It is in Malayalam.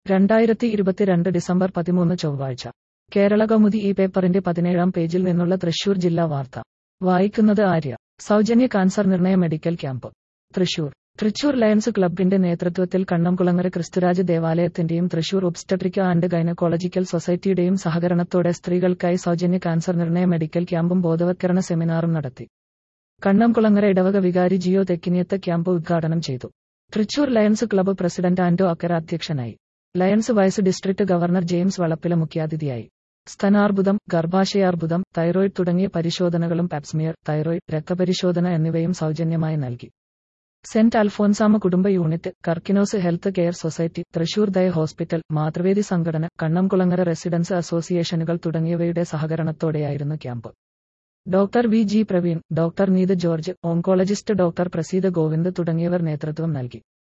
രണ്ടായിരത്തി ഇരുപത്തിരണ്ട് ഡിസംബർ പതിമൂന്ന് ചൊവ്വാഴ്ച കേരള കൗമുദി ഈ പേപ്പറിന്റെ പതിനേഴാം പേജിൽ നിന്നുള്ള തൃശൂർ ജില്ലാ വാർത്ത വായിക്കുന്നത് ആര്യ സൗജന്യ കാൻസർ നിർണയ medical camp Thrissur Thrissur Lions ക്ലബിന്റെ നേതൃത്വത്തിൽ കണ്ണംകുളങ്ങര ക്രിസ്തുരാജ് ദേവാലയത്തിന്റെയും തൃശൂർ ഒബ്സ്റ്റട്രിക്ക ആൻഡ് ഗൈനക്കോളജിക്കൽ സൊസൈറ്റിയുടെയും സഹകരണത്തോടെ സ്ത്രീകൾക്കായി സൗജന്യ കാൻസർ നിർണയ മെഡിക്കൽ ക്യാമ്പും ബോധവത്കരണ സെമിനാറും നടത്തി കണ്ണംകുളങ്ങര ഇടവക വികാരി ജിയോ തെക്കിനിയത്ത് ക്യാമ്പ് ഉദ്ഘാടനം ചെയ്തു Thrissur Lions club president Anto Akkara അധ്യക്ഷനായി Lions vice district governor James Valappila മുഖ്യാതിഥിയായി സ്തനാർബുദം ഗർഭാശയാർബുദം തൈറോയിഡ് തുടങ്ങിയ പരിശോധനകളും പാപ്സ്മിയർ തൈറോയിഡ് രക്തപരിശോധന എന്നിവയും സൗജന്യമായി നൽകി സെന്റ് അൽഫോൻസാമ കുടുംബ unit Karkinos health care society Thrissur Daya hospital Mathruvedi സംഘടന കണ്ണംകുളങ്ങര റെസിഡൻസ് അസോസിയേഷനുകൾ തുടങ്ങിയവയുടെ സഹകരണത്തോടെയായിരുന്നു camp doctor V G Praveen doctor Neeth George oncologist doctor Praseeda Govind തുടങ്ങിയവർ നേതൃത്വം നൽകി